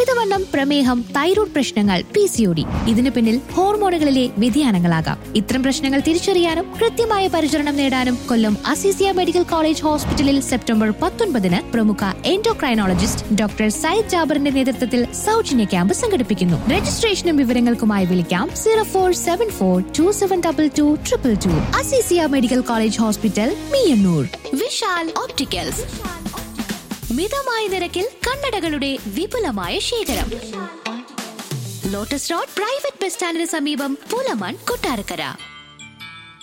അമിതവണ്ണം പ്രമേഹം തൈറോയ്ഡ് പ്രശ്നങ്ങൾ പി സി ഒ ഡി ഇതിനു പിന്നിൽ ഹോർമോണുകളിലെ വ്യതിയാനങ്ങളാകാം ഇത്തരം പ്രശ്നങ്ങൾ തിരിച്ചറിയാനും കൃത്യമായ പരിചരണം നേടാനും കൊല്ലം അസീസിയ മെഡിക്കൽ കോളേജ് ഹോസ്പിറ്റലിൽ സെപ്റ്റംബർ പത്തൊൻപതിന് പ്രമുഖ എൻഡോക്രൈനോളജിസ്റ്റ് ഡോക്ടർ സയ്യിദ് ജാബറിന്റെ നേതൃത്വത്തിൽ സൗജന്യ ക്യാമ്പ് സംഘടിപ്പിക്കുന്നു രജിസ്ട്രേഷനും വിവരങ്ങൾക്കുമായി വിളിക്കാം zero four seven four two seven double two triple two Azeezia medical college hospital Miyannoor Vishal opticals മിതമായ നിരക്കിൽ കണ്ണടകളുടെ വിപുലമായ ശേഖരം ലോട്ടസ് റോഡ് പ്രൈവറ്റ് ബസ് സ്റ്റാൻഡിന് സമീപം പുലമൺ കൊട്ടാരക്കര